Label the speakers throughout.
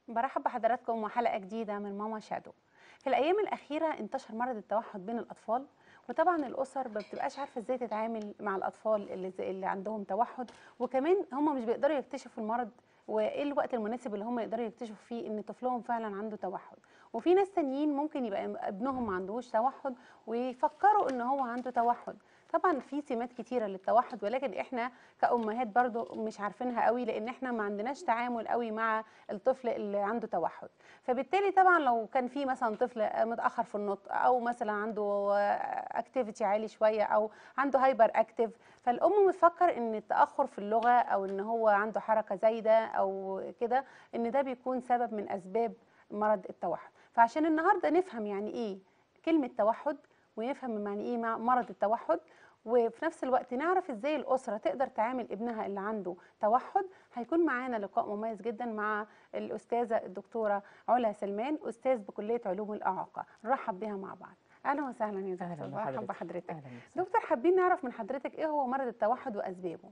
Speaker 1: برحب بحضراتكم وحلقة جديدة من ماما شادو في الأيام الأخيرة انتشر مرض التوحد بين الأطفال وطبعا الأسر ما بتبقاش عارفة ازاي تتعامل مع الأطفال اللي, زي اللي عندهم توحد وكمان هم مش بيقدروا يكتشفوا المرض وايه الوقت المناسب اللي هم يقدروا يكتشفوا فيه ان طفلهم فعلا عنده توحد وفي ناس تانيين ممكن يبقى ابنهم ما عندهوش توحد ويفكروا ان هو عنده توحد طبعا في سمات كتيره للتوحد ولكن احنا كامهات برضو مش عارفينها قوي لان احنا ما عندناش تعامل قوي مع الطفل اللي عنده توحد فبالتالي طبعا لو كان في مثلا طفل متاخر في النطق او مثلا عنده اكتيفيتي عالي شويه او عنده هايبر اكتيف فالام بتفكر ان التاخر في اللغه او ان هو عنده حركه زايده او كده ان ده بيكون سبب من اسباب مرض التوحد فعشان النهارده نفهم يعني ايه كلمه توحد ونفهم يعني ايه مرض التوحد وفي نفس الوقت نعرف ازاي الاسره تقدر تعامل ابنها اللي عنده توحد هيكون معانا لقاء مميز جدا مع الاستاذه الدكتوره علا سلمان استاذ بكليه علوم الاعاقه نرحب بها مع بعض اهلا وسهلا يا دكتور مرحبا بحضرتك دكتور حابين نعرف من حضرتك ايه هو مرض التوحد واسبابه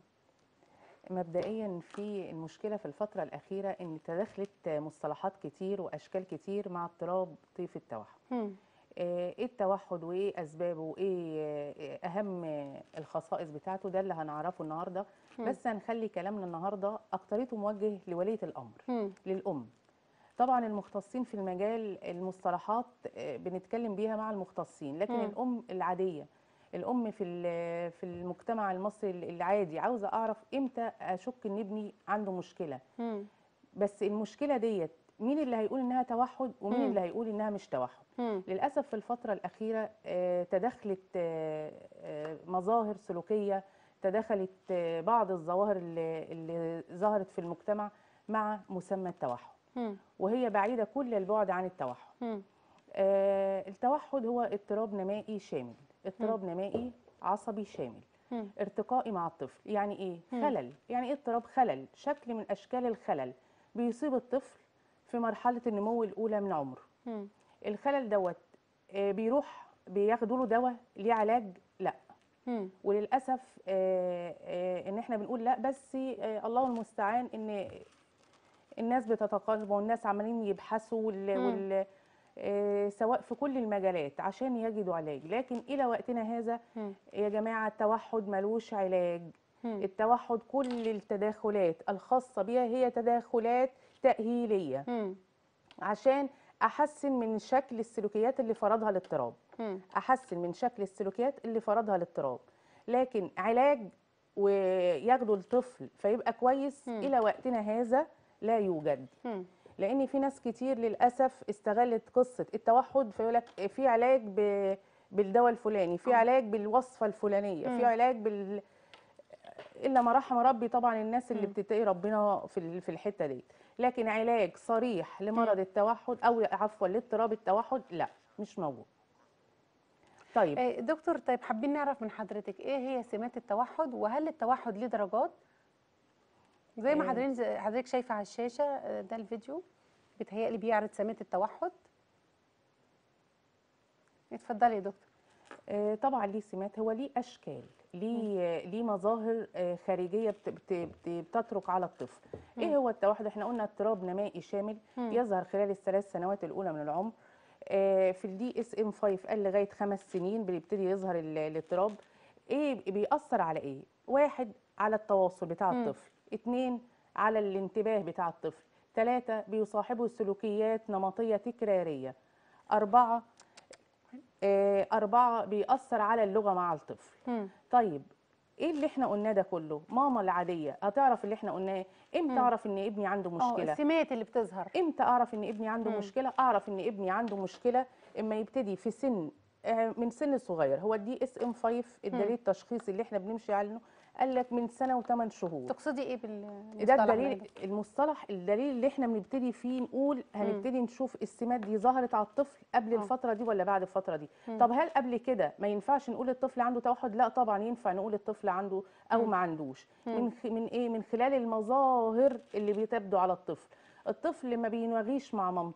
Speaker 2: مبدئيا في المشكله في الفتره الاخيره ان تداخلت مصطلحات كتير واشكال كتير مع اضطراب طيف التوحد م. ايه التوحد وايه اسبابه وايه اهم الخصائص بتاعته ده اللي هنعرفه النهارده م. بس هنخلي كلامنا النهارده اكتريته موجه لوليه الامر م. للام طبعا المختصين في المجال المصطلحات بنتكلم بيها مع المختصين لكن م. الام العاديه الام في في المجتمع المصري العادي عاوزه اعرف امتى اشك ان ابني عنده مشكله م. بس المشكله ديت مين اللي هيقول انها توحد ومين م. اللي هيقول انها مش توحد م. للاسف في الفتره الاخيره تدخلت مظاهر سلوكيه تدخلت بعض الظواهر اللي, اللي ظهرت في المجتمع مع مسمى التوحد م. وهي بعيده كل البعد عن التوحد م. التوحد هو اضطراب نمائي شامل اضطراب نمائي عصبي شامل م. ارتقائي مع الطفل يعني ايه م. خلل يعني ايه اضطراب خلل شكل من اشكال الخلل بيصيب الطفل في مرحله النمو الاولى من عمره م. الخلل دوت بيروح بياخدوا له دواء ليه علاج لا م. وللاسف ان احنا بنقول لا بس الله المستعان ان الناس بتتقلب والناس عمالين يبحثوا وال, وال سواء في كل المجالات عشان يجدوا علاج لكن الى وقتنا هذا م. يا جماعه التوحد ملوش علاج م. التوحد كل التداخلات الخاصه بها هي تداخلات تاهيليه م. عشان احسن من شكل السلوكيات اللي فرضها الاضطراب احسن من شكل السلوكيات اللي فرضها الاضطراب لكن علاج وياخدوا الطفل فيبقى كويس م. الى وقتنا هذا لا يوجد م. لان في ناس كتير للاسف استغلت قصه التوحد فيقول لك في علاج ب... بالدواء الفلاني في علاج بالوصفه الفلانيه م. في علاج بال الا ما رحم ربي طبعا الناس اللي بتتقي ربنا في في الحته دي لكن علاج صريح لمرض التوحد او عفوا لاضطراب التوحد لا مش موجود
Speaker 1: طيب دكتور طيب حابين نعرف من حضرتك ايه هي سمات التوحد وهل التوحد ليه درجات زي ما حضرتك حضرتك شايفه على الشاشه ده الفيديو بيتهيألي بيعرض سمات التوحد اتفضلي يا دكتور
Speaker 2: آه طبعا ليه سمات هو ليه اشكال ليه ليه مظاهر خارجيه بت بت بتترك على الطفل م. ايه هو التوحد احنا قلنا اضطراب نمائي شامل م. يظهر خلال الثلاث سنوات الاولى من العمر آه في الدي اس ام 5 قال لغايه خمس سنين بيبتدي يظهر الاضطراب ايه بيأثر على ايه واحد على التواصل بتاع م. الطفل اتنين على الانتباه بتاع الطفل ثلاثة بيصاحبه سلوكيات نمطية تكرارية أربعة آه أربعة بيأثر على اللغة مع الطفل م. طيب ايه اللي احنا قلناه ده كله ماما العاديه هتعرف اللي احنا قلناه امتى اعرف ان ابني عنده مشكله
Speaker 1: السمات اللي بتظهر
Speaker 2: امتى اعرف ان ابني عنده م. مشكله اعرف ان ابني عنده مشكله اما يبتدي في سن من سن صغير هو الدي اس ام 5 الدليل التشخيصي اللي احنا بنمشي عنه قال لك من سنه وثمان شهور
Speaker 1: تقصدي ايه بالمصطلح
Speaker 2: ده الدليل المصطلح الدليل اللي احنا بنبتدي فيه نقول هنبتدي نشوف السمات دي ظهرت على الطفل قبل أوه. الفتره دي ولا بعد الفتره دي مم. طب هل قبل كده ما ينفعش نقول الطفل عنده توحد لا طبعا ينفع نقول الطفل عنده او مم. ما عندوش مم. من خ... من ايه من خلال المظاهر اللي بتبدو على الطفل الطفل ما بينوغيش مع مامته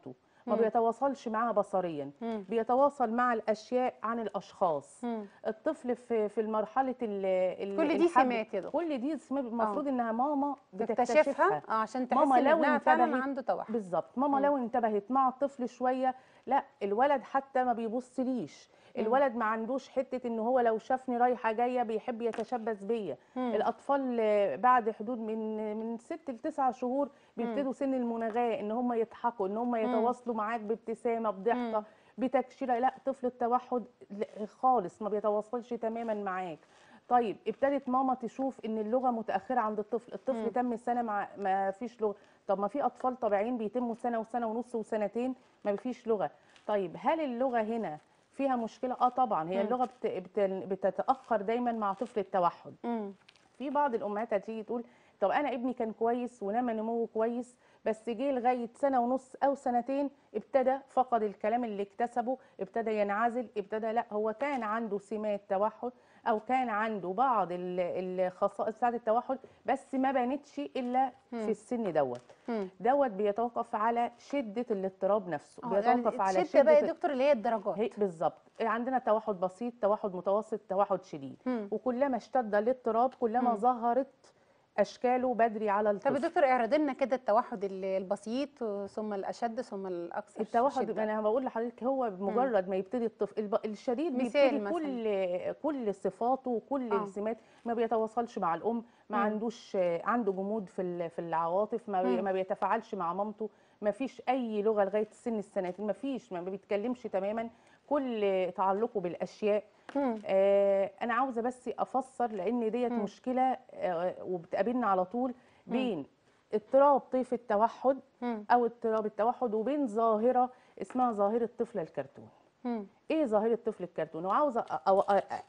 Speaker 2: ما
Speaker 1: مم.
Speaker 2: بيتواصلش معاها بصريا
Speaker 1: مم.
Speaker 2: بيتواصل مع الاشياء عن الاشخاص
Speaker 1: مم.
Speaker 2: الطفل في في مرحله ال ال-
Speaker 1: كل دي
Speaker 2: الحمل.
Speaker 1: سمات يا دكتور
Speaker 2: كل دي سمات المفروض انها ماما
Speaker 1: تكتشفها
Speaker 2: بتكتشفها
Speaker 1: اه عشان تحس
Speaker 2: ماما
Speaker 1: ان
Speaker 2: لو
Speaker 1: ابنها فعلا
Speaker 2: انتبهت-
Speaker 1: عنده توحد
Speaker 2: بالظبط ماما
Speaker 1: مم.
Speaker 2: لو انتبهت مع الطفل شويه لا الولد حتى ما بيبصليش
Speaker 1: مم.
Speaker 2: الولد ما عندوش حته ان هو لو شافني رايحه جايه بيحب يتشبث بيا
Speaker 1: مم.
Speaker 2: الاطفال آه، بعد حدود من من ست لتسع شهور بيبتدوا سن المناغاه ان هم يضحكوا ان هم يتواصلوا معاك بابتسامه بضحكه
Speaker 1: مم.
Speaker 2: بتكشيره لا طفل التوحد لا، خالص ما بيتواصلش تماما معاك طيب ابتدت ماما تشوف ان اللغه متاخره عند الطفل الطفل
Speaker 1: مم.
Speaker 2: تم سنه مع ما فيش لغه طب ما في اطفال طبيعيين بيتموا سنه وسنه ونص وسنتين ما فيش لغه طيب هل اللغه هنا فيها مشكله اه طبعا هي
Speaker 1: مم.
Speaker 2: اللغه بت... بت... بتتاخر دايما مع طفل التوحد
Speaker 1: مم.
Speaker 2: في بعض الامهات هتيجي تقول طب انا ابني كان كويس ونمى نموه كويس بس جه لغايه سنه ونص او سنتين ابتدى فقد الكلام اللي اكتسبه ابتدى ينعزل ابتدى لا هو كان عنده سمات توحد او كان عنده بعض ال- الخصائص بتاعت التوحد بس ما بانتش الا
Speaker 1: مم.
Speaker 2: في السن دوت
Speaker 1: مم.
Speaker 2: دوت بيتوقف على شده الاضطراب نفسه
Speaker 1: اه
Speaker 2: بيتوقف
Speaker 1: يعني
Speaker 2: على
Speaker 1: الشده بقى
Speaker 2: شده
Speaker 1: يا دكتور اللي هي الدرجات
Speaker 2: هي بالظبط عندنا توحد بسيط توحد متوسط توحد شديد
Speaker 1: مم.
Speaker 2: وكلما اشتد الاضطراب كلما
Speaker 1: مم.
Speaker 2: ظهرت اشكاله بدري على
Speaker 1: طب
Speaker 2: الطفل
Speaker 1: يا دكتور اعرض لنا كده التوحد ال- البسيط ثم الاشد ثم الاكثر
Speaker 2: التوحد
Speaker 1: شدة.
Speaker 2: انا بقول لحضرتك هو بمجرد ما يبتدي الطفل الب- الشديد
Speaker 1: مثال
Speaker 2: بيبتدي كل كل صفاته وكل
Speaker 1: آه.
Speaker 2: السمات ما بيتواصلش مع الام ما
Speaker 1: مم.
Speaker 2: عندوش آه، عنده جمود في ال- في العواطف ما, بي
Speaker 1: مم.
Speaker 2: ما بيتفاعلش مع مامته ما فيش اي لغه لغايه سن السنتين ما فيش ما بيتكلمش تماما كل تعلقه بالاشياء
Speaker 1: مم.
Speaker 2: آه، انا عاوزه بس افسر لان ديت
Speaker 1: مم.
Speaker 2: مشكله آه، وبتقابلنا على طول بين اضطراب طيف التوحد
Speaker 1: مم.
Speaker 2: او اضطراب التوحد وبين ظاهره اسمها ظاهره طفل الكرتون
Speaker 1: مم.
Speaker 2: ايه ظاهره طفل الكرتون وعاوزه أ- أو أ- أ-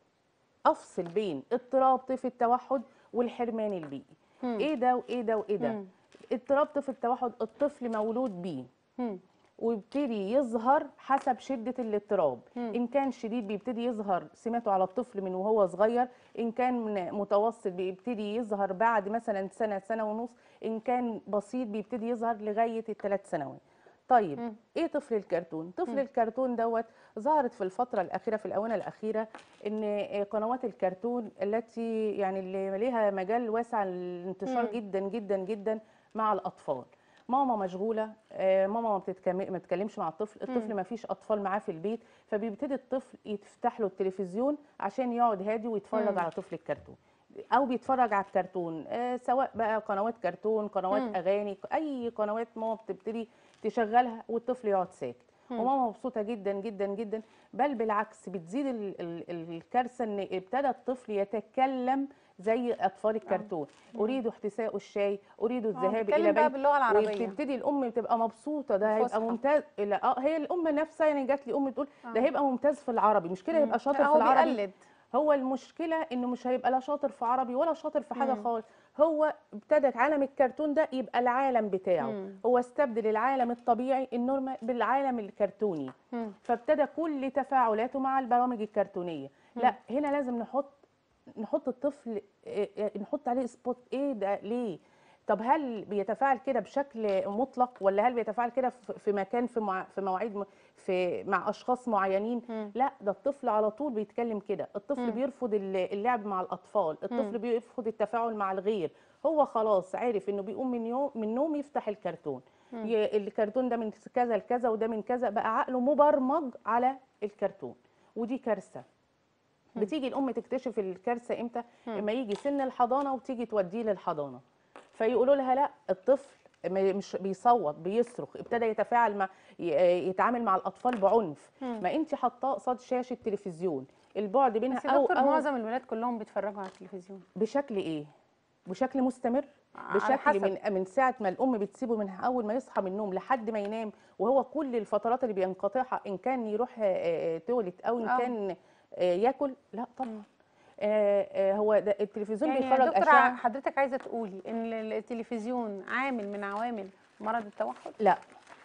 Speaker 2: افصل بين اضطراب طيف التوحد والحرمان البيئي
Speaker 1: مم.
Speaker 2: ايه ده وايه ده وايه ده
Speaker 1: مم.
Speaker 2: اضطراب طيف التوحد الطفل مولود بيه
Speaker 1: مم.
Speaker 2: ويبتدي يظهر حسب شدة الاضطراب
Speaker 1: مم.
Speaker 2: إن كان شديد بيبتدي يظهر سماته على الطفل من وهو صغير إن كان من متوسط بيبتدي يظهر بعد مثلا سنة سنة ونص إن كان بسيط بيبتدي يظهر لغاية الثلاث سنوات طيب
Speaker 1: مم.
Speaker 2: ايه طفل الكرتون طفل
Speaker 1: مم.
Speaker 2: الكرتون دوت ظهرت في الفتره الاخيره في الاونه الاخيره ان قنوات الكرتون التي يعني اللي ليها مجال واسع للانتشار
Speaker 1: مم.
Speaker 2: جدا جدا جدا مع الاطفال ماما مشغوله آه، ماما ما بتتكم- ما بتتكلمش مع الطفل الطفل
Speaker 1: مم.
Speaker 2: ما فيش اطفال معاه في البيت فبيبتدي الطفل يفتح له التلفزيون عشان يقعد هادي ويتفرج
Speaker 1: مم.
Speaker 2: على طفل الكرتون او بيتفرج على الكرتون آه، سواء بقى قنوات كرتون قنوات
Speaker 1: مم.
Speaker 2: اغاني اي قنوات ماما بتبتدي تشغلها والطفل يقعد ساكت
Speaker 1: مم.
Speaker 2: وماما مبسوطه جدا جدا جدا بل بالعكس بتزيد ال- ال- ال- الكارثه ان ابتدى الطفل يتكلم زي اطفال الكرتون اريد احتساء الشاي اريد الذهاب
Speaker 1: بتكلم
Speaker 2: الى
Speaker 1: بقى
Speaker 2: بيت
Speaker 1: باللغه العربيه
Speaker 2: وبتبتدي الام بتبقى مبسوطه ده هيبقى
Speaker 1: الفصحى.
Speaker 2: ممتاز لا اه هي الام نفسها يعني جات لي ام تقول ده
Speaker 1: آه.
Speaker 2: هيبقى ممتاز في العربي مش كده
Speaker 1: مم.
Speaker 2: يبقى شاطر
Speaker 1: لا،
Speaker 2: في
Speaker 1: هو
Speaker 2: العربي
Speaker 1: بيقلد
Speaker 2: هو المشكله انه مش هيبقى لا شاطر في عربي ولا شاطر في حاجه
Speaker 1: مم.
Speaker 2: خالص هو ابتدى عالم الكرتون ده يبقى العالم بتاعه
Speaker 1: مم.
Speaker 2: هو استبدل العالم الطبيعي النورمال بالعالم الكرتوني
Speaker 1: مم.
Speaker 2: فابتدى كل تفاعلاته مع البرامج الكرتونيه لا هنا لازم نحط نحط الطفل إيه، إيه، نحط عليه سبوت ايه ده ليه طب هل بيتفاعل كده بشكل مطلق ولا هل بيتفاعل كده في في مكان في مع في مواعيد م- في مع اشخاص معينين
Speaker 1: مم.
Speaker 2: لا ده الطفل على طول بيتكلم كده الطفل
Speaker 1: مم.
Speaker 2: بيرفض ال- اللعب مع الاطفال الطفل بيرفض التفاعل مع الغير هو خلاص عارف انه بيقوم من يوم من النوم يفتح الكرتون
Speaker 1: مم.
Speaker 2: ي- الكرتون ده من كذا لكذا وده من كذا بقى عقله مبرمج على الكرتون ودي كارثه
Speaker 1: مم.
Speaker 2: بتيجي الام تكتشف الكارثه امتى
Speaker 1: مم.
Speaker 2: لما يجي سن الحضانه وتيجي توديه للحضانه فيقولوا لها لا الطفل ما- مش بيصوت بيصرخ ابتدى يتفاعل مع ي- يتعامل مع الاطفال بعنف
Speaker 1: مم.
Speaker 2: ما انت حاطاه قصاد شاشه تلفزيون البعد بينها
Speaker 1: بس يا
Speaker 2: او
Speaker 1: دكتور
Speaker 2: او
Speaker 1: معظم الولاد كلهم بيتفرجوا على التلفزيون
Speaker 2: بشكل ايه بشكل مستمر
Speaker 1: على
Speaker 2: بشكل
Speaker 1: حسب.
Speaker 2: من من ساعه ما الام بتسيبه من اول ما يصحى من النوم لحد ما ينام وهو كل الفترات اللي بينقطعها ان كان يروح آه، آه، تويلت او ان
Speaker 1: آه.
Speaker 2: كان آه، ياكل لا طبعا آه، آه، هو ده التلفزيون
Speaker 1: يعني يا
Speaker 2: بيخرج
Speaker 1: دكتور
Speaker 2: اشعه
Speaker 1: حضرتك عايزه تقولي ان ال- التلفزيون عامل من عوامل مرض التوحد
Speaker 2: لا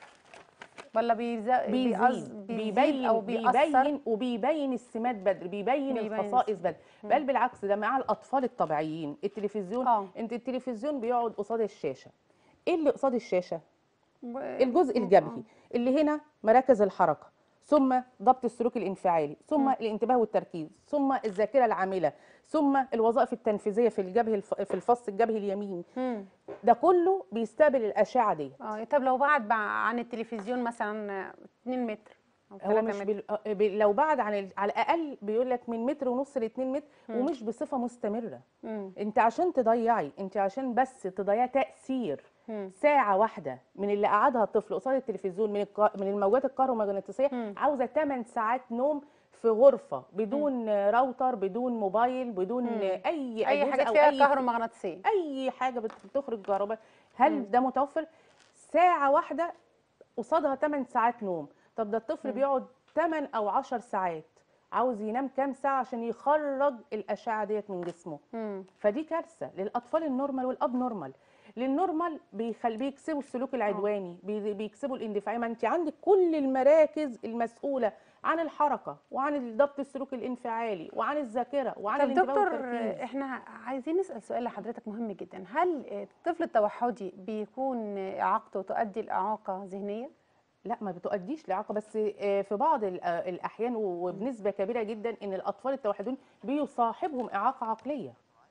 Speaker 1: ولا بيزا... بيأز...
Speaker 2: بيزيد
Speaker 1: بيزيد
Speaker 2: بيبين
Speaker 1: او بيأثر
Speaker 2: بيبين وبيبين السمات بدري بيبين,
Speaker 1: بيبين
Speaker 2: الخصائص بدري بل بالعكس ده مع الاطفال الطبيعيين التلفزيون
Speaker 1: اه
Speaker 2: انت التلفزيون بيقعد قصاد الشاشه ايه اللي قصاد الشاشه
Speaker 1: و-
Speaker 2: الجزء
Speaker 1: آه.
Speaker 2: الجبهي اللي هنا مراكز الحركه ثم ضبط السلوك الانفعالي ثم
Speaker 1: مم.
Speaker 2: الانتباه والتركيز ثم الذاكره العامله ثم الوظائف التنفيذيه في الجبهه الف... في الفص الجبهي اليمين
Speaker 1: مم.
Speaker 2: ده كله بيستقبل الاشعه دي
Speaker 1: اه طب لو بعد بع- عن التلفزيون مثلا 2 متر او
Speaker 2: هو
Speaker 1: 3
Speaker 2: مش
Speaker 1: متر
Speaker 2: بال... آه، ب- لو بعد عن ال... على الاقل بيقول لك من متر ونص ل 2 متر
Speaker 1: مم.
Speaker 2: ومش بصفه مستمره
Speaker 1: مم.
Speaker 2: انت عشان تضيعي انت عشان بس تضيعي تاثير
Speaker 1: مم.
Speaker 2: ساعة واحدة من اللي قعدها الطفل قصاد التلفزيون من الك... من الموجات الكهرومغناطيسية
Speaker 1: مم.
Speaker 2: عاوزة 8 ساعات نوم في غرفة بدون راوتر بدون موبايل بدون
Speaker 1: مم.
Speaker 2: أي
Speaker 1: اي
Speaker 2: أجهزة
Speaker 1: حاجات
Speaker 2: أو
Speaker 1: فيها
Speaker 2: أي
Speaker 1: كهرومغناطيسيه
Speaker 2: أي حاجة بت- بتخرج كهرباء هل
Speaker 1: مم.
Speaker 2: ده متوفر؟ ساعة واحدة قصادها 8 ساعات نوم طب ده الطفل
Speaker 1: مم.
Speaker 2: بيقعد 8 أو 10 ساعات عاوز ينام كام ساعة عشان يخرج الأشعة ديت من جسمه
Speaker 1: مم.
Speaker 2: فدي كارثه للاطفال النورمال والاب نورمال للنورمال بيخل بيكسبوا السلوك العدواني بي- بيكسبوا الاندفاعي ما انت عندك كل المراكز المسؤوله عن الحركه وعن ضبط السلوك الانفعالي وعن الذاكره وعن
Speaker 1: طب
Speaker 2: الانتباه
Speaker 1: دكتور
Speaker 2: والتركيز
Speaker 1: احنا عايزين نسال سؤال لحضرتك مهم جدا هل الطفل التوحدي بيكون اعاقته تؤدي لاعاقه ذهنيه
Speaker 2: لا ما بتؤديش لاعاقه بس آه، في بعض ال- آه، الاحيان وبنسبه كبيره جدا ان الاطفال التوحدون بيصاحبهم اعاقه عقليه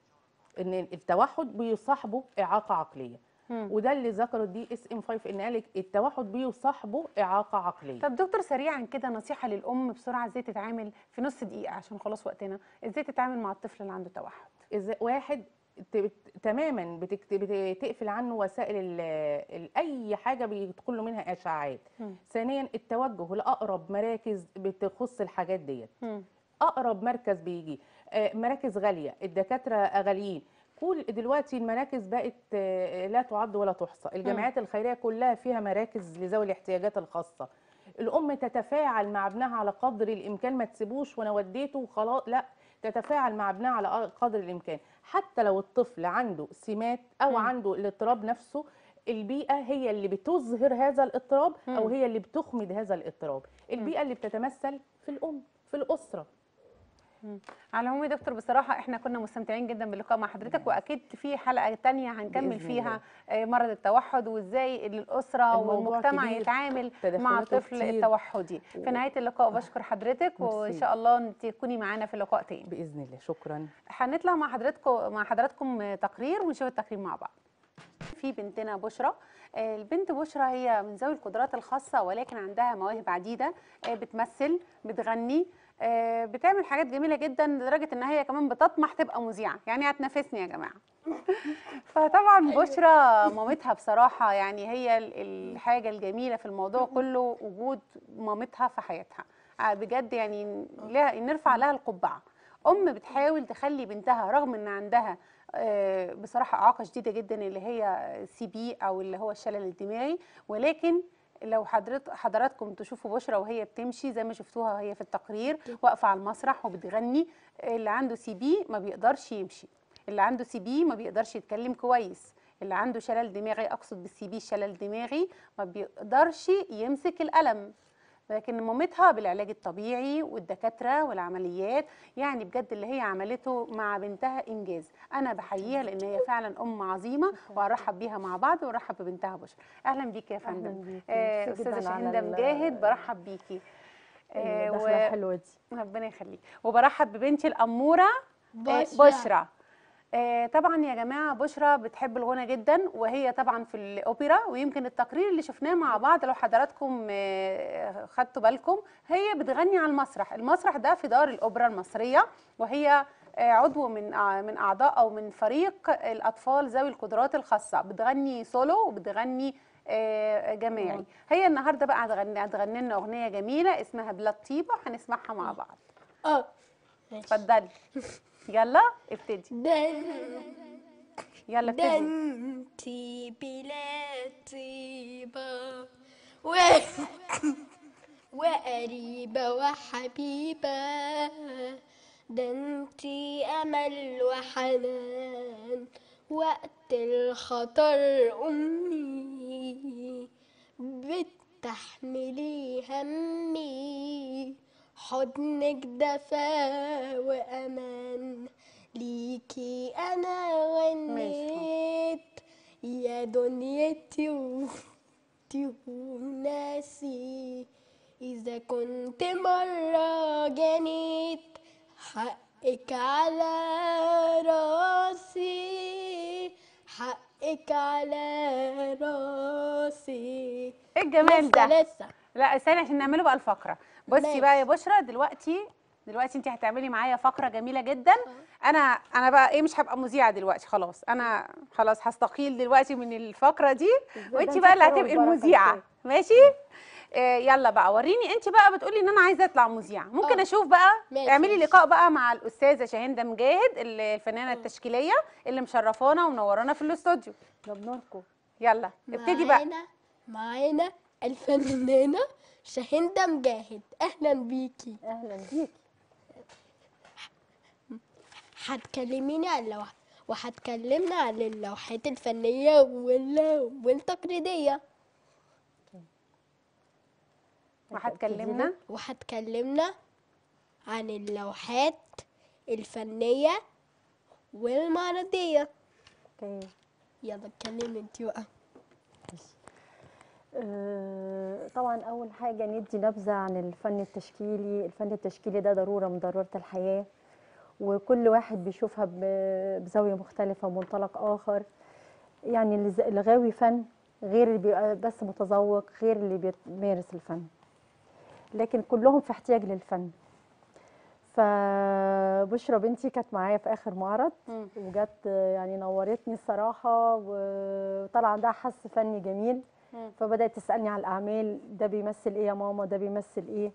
Speaker 2: ان التوحد بيصاحبه اعاقه عقليه
Speaker 1: مم.
Speaker 2: وده اللي ذكره الدي اس ام 5 ان قالك التوحد بيصاحبه اعاقه عقليه
Speaker 1: طب دكتور سريعا كده نصيحه للام بسرعه ازاي تتعامل في نص دقيقه عشان خلاص وقتنا ازاي تتعامل مع الطفل اللي عنده توحد
Speaker 2: إذا واحد ت- بت- تماما بتكت- بتقفل عنه وسائل ال- ال- اي حاجه بيدخل له منها اشعاعات
Speaker 1: مم.
Speaker 2: ثانيا التوجه لاقرب مراكز بتخص الحاجات ديت
Speaker 1: مم.
Speaker 2: اقرب مركز بيجي آه، مراكز غاليه الدكاتره غاليين كل دلوقتي المراكز بقت آه، لا تعد ولا تحصى الجمعيات الخيريه كلها فيها مراكز لذوي الاحتياجات الخاصه الام تتفاعل مع ابنها على قدر الامكان ما تسيبوش وانا وديته وخلاص لا تتفاعل مع ابنها على قدر الامكان حتى لو الطفل عنده سمات او
Speaker 1: مم.
Speaker 2: عنده الاضطراب نفسه البيئه هي اللي بتظهر هذا الاضطراب او
Speaker 1: مم.
Speaker 2: هي اللي بتخمد هذا الاضطراب البيئه اللي بتتمثل في الام في الاسره
Speaker 1: على العموم يا دكتور بصراحة احنا كنا مستمتعين جدا باللقاء مع حضرتك واكيد في حلقة تانية هنكمل
Speaker 2: بإذن
Speaker 1: فيها آه، مرض التوحد وازاي الأسرة
Speaker 2: الموضوع
Speaker 1: والمجتمع
Speaker 2: كبير،
Speaker 1: يتعامل مع
Speaker 2: تدخلاته
Speaker 1: الطفل
Speaker 2: كتير.
Speaker 1: التوحدي في نهاية اللقاء بشكر حضرتك وإن
Speaker 2: ميرسي.
Speaker 1: شاء الله انت تكوني معانا في لقاء تاني
Speaker 2: باذن الله شكرا
Speaker 1: هنطلع مع حضراتكم مع حضراتكم تقرير ونشوف التقرير مع بعض في بنتنا بشرى آه، البنت بشرى هي من ذوي القدرات الخاصة ولكن عندها مواهب عديدة آه، بتمثل بتغني آه، بتعمل حاجات جميلة جدا لدرجة ان هي كمان بتطمح تبقى مذيعة يعني هتنافسني يا جماعة فطبعا بشرى مامتها بصراحة يعني هي ال- الحاجة الجميلة في الموضوع كله وجود مامتها في حياتها آه، بجد يعني لها نرفع لها القبعة ام بتحاول تخلي بنتها رغم ان عندها آه، بصراحه اعاقه شديده جدا اللي هي سي بي او اللي هو الشلل الدماغي ولكن لو حضرت حضراتكم تشوفوا بشرى وهي بتمشي زي ما شفتوها وهي في التقرير واقفه على المسرح وبتغني اللي عنده سي بي ما بيقدرش يمشي اللي عنده سي بي ما بيقدرش يتكلم كويس اللي عنده شلل دماغي اقصد بالسي بي الشلل الدماغي ما بيقدرش يمسك القلم لكن مامتها بالعلاج الطبيعي والدكاتره والعمليات يعني بجد اللي هي عملته مع بنتها انجاز انا بحييها لان هي فعلا ام عظيمه وارحب بيها مع بعض وارحب ببنتها بشرى اهلا بيكي يا
Speaker 3: أهلاً
Speaker 1: فندم
Speaker 3: بيكي.
Speaker 1: آه
Speaker 3: ميرسي
Speaker 1: استاذه
Speaker 3: جداً على
Speaker 1: شاهنده
Speaker 3: ال-
Speaker 1: مجاهد برحب بيكي آه
Speaker 3: الدخلة
Speaker 1: و-
Speaker 3: الحلوة دي
Speaker 1: ربنا يخليك وبرحب ببنتي الاموره آه،
Speaker 4: بشرى.
Speaker 1: بشرى آه، طبعا يا جماعه بشرى بتحب الغنى جدا وهي طبعا في الاوبرا ويمكن التقرير اللي شفناه مع بعض لو حضراتكم آه، خدتوا بالكم هي بتغني على المسرح المسرح ده في دار الاوبرا المصريه وهي آه، عضو من أع- من اعضاء او من فريق الاطفال ذوي القدرات الخاصه بتغني سولو وبتغني آه، جماعي هي النهارده بقى هتغني هتغني لنا اغنيه جميله اسمها بلاد طيبه هنسمعها مع بعض
Speaker 4: اه
Speaker 1: اتفضلي يلا ابتدي
Speaker 4: دن
Speaker 1: يلا ابتدي
Speaker 4: دنتي بلا طيبة و... وقريبة وحبيبة دنتي أمل وحنان وقت الخطر أمي بتحملي همي حضنك دفا وأمان ليكي أنا غنيت يا دنيتي وانتي تهون ناسي إذا كنت مرة جنيت حقك على راسي حقك على راسي
Speaker 1: ايه الجمال ده
Speaker 4: لسه لسه
Speaker 1: لا استني عشان نعمله بقى الفقره بصي
Speaker 4: ماشي.
Speaker 1: بقى يا بشرى دلوقتي دلوقتي انت هتعملي معايا فقره جميله جدا انا انا بقى ايه مش هبقى مذيعه دلوقتي خلاص انا خلاص هستقيل دلوقتي من الفقره دي وانت
Speaker 3: انت
Speaker 1: بقى اللي
Speaker 3: خير
Speaker 1: هتبقي
Speaker 3: والبركة
Speaker 1: المذيعه
Speaker 3: فيك.
Speaker 1: ماشي آه يلا بقى وريني انت بقى بتقولي ان انا عايزه اطلع مذيعه ممكن
Speaker 4: اه.
Speaker 1: اشوف بقى
Speaker 4: ماشي،
Speaker 1: اعملي
Speaker 4: ماشي.
Speaker 1: لقاء بقى مع الاستاذه شاهنده مجاهد ال- الفنانه التشكيليه اللي مشرفانا ومنورانا في الاستوديو
Speaker 3: ده بنوركم
Speaker 1: يلا ابتدي بقى
Speaker 4: معانا معانا الفنانة شاهندة مجاهد أهلا بيكي
Speaker 3: اهلا بيكي
Speaker 4: هتكلميني عن اللوح وهتكلمنا عن اللوحات الفنية وال... والتقليدية
Speaker 1: وهتكلمنا
Speaker 4: وهتكلمنا عن اللوحات الفنية والمعرضية
Speaker 3: اوكي
Speaker 4: يلا اتكلمي انتي بقى
Speaker 3: آه، طبعا اول حاجه ندي نبذه عن الفن التشكيلي الفن التشكيلي ده ضروره من ضرورات الحياه وكل واحد بيشوفها ب- بزاويه مختلفه ومنطلق اخر يعني اللي ز- اللي غاوي فن غير اللي بيبقى بس متذوق غير اللي بيمارس الفن لكن كلهم في احتياج للفن فبشرى بنتي كانت معايا في اخر معرض
Speaker 1: مم.
Speaker 3: وجت يعني نورتني الصراحه وطلع عندها حس فني جميل
Speaker 1: مم.
Speaker 3: فبدات تسالني على الاعمال ده بيمثل ايه يا ماما ده بيمثل ايه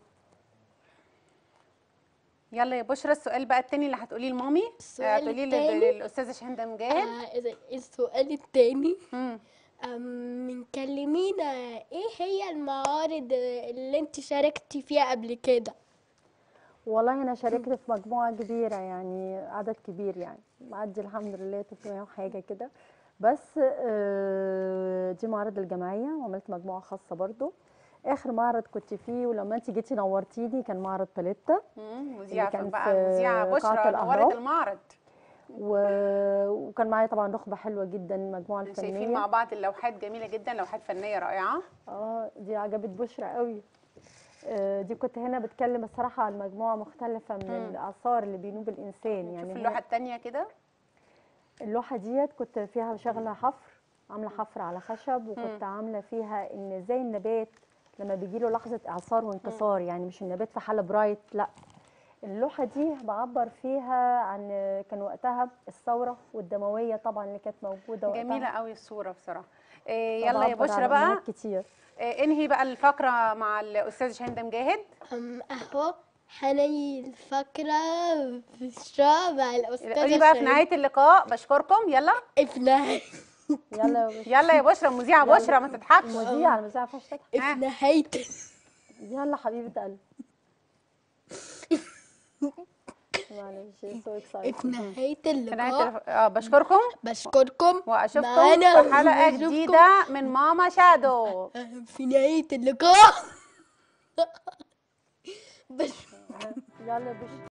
Speaker 1: يلا يا بشرى السؤال بقى التاني اللي هتقوليه لمامي
Speaker 4: السؤال
Speaker 1: هتقوليه لل-
Speaker 4: التاني؟
Speaker 1: للاستاذه شاهنده مجاهد
Speaker 4: آه إذا- السؤال التاني
Speaker 1: مم.
Speaker 4: أم، من كلمينا ايه هي المعارض اللي انت شاركتي فيها قبل كده
Speaker 3: والله انا شاركت في مجموعه كبيره يعني عدد كبير يعني معدي الحمد لله 300 وحاجه كده بس آه، دي معرض الجمعيه وعملت مجموعه خاصه برضو اخر معرض كنت فيه ولما انت جيتي نورتيني كان معرض باليتا
Speaker 1: مم. مذيعه
Speaker 3: كان
Speaker 1: بقى
Speaker 3: في
Speaker 1: مذيعه
Speaker 3: قاعة
Speaker 1: بشرى نورت
Speaker 3: الأهرام.
Speaker 1: المعرض
Speaker 3: و... وكان معايا طبعا نخبه حلوه جدا المجموعه
Speaker 1: شايفين
Speaker 3: الفنيه
Speaker 1: مع بعض اللوحات جميله جدا لوحات فنيه رائعه
Speaker 3: اه دي عجبت بشرى قوي آه، دي كنت هنا بتكلم الصراحه عن مجموعه مختلفه من
Speaker 1: مم.
Speaker 3: الاثار اللي بينوب الانسان
Speaker 1: شوف
Speaker 3: يعني هي-
Speaker 1: اللوحه التانيه كده
Speaker 3: اللوحه ديت كنت فيها شغله حفر عامله حفر على خشب وكنت عامله فيها ان ازاي النبات لما بيجي له لحظه اعصار وانكسار يعني مش النبات في حاله برايت لا اللوحه دي بعبر فيها عن كان وقتها الثوره والدمويه طبعا اللي كانت موجوده وقتها
Speaker 1: جميله قوي الصوره بصراحه إيه يلا يا
Speaker 3: فبعبر
Speaker 1: بشرى
Speaker 3: عن
Speaker 1: بقى
Speaker 3: أمنيات كتير
Speaker 1: إيه انهي بقى الفقره مع الاستاذه شاهنده مجاهد
Speaker 4: أم اهو هني الفقرة في الشعب مع الأستاذة
Speaker 1: قولي بقى في
Speaker 4: شيرين.
Speaker 1: نهايه اللقاء بشكركم يلا
Speaker 4: في نهاية
Speaker 3: يلا يا باشا.
Speaker 1: يلا يا بشرى مذيعه بشرى ما تضحكش
Speaker 3: مذيعه انا مش عارفه تضحك
Speaker 4: في نهاية
Speaker 3: يلا حبيبه قلبي معلش سو
Speaker 4: في نهاية
Speaker 1: في نهايه
Speaker 4: اللقاء
Speaker 1: الف- اه بشكركم
Speaker 4: بشكركم
Speaker 1: واشوفكم
Speaker 4: معانا
Speaker 1: في حلقه
Speaker 4: وأشوفكم
Speaker 1: جديده من ماما شادو
Speaker 4: في نهاية اللقاء بش
Speaker 3: يلا يا باشا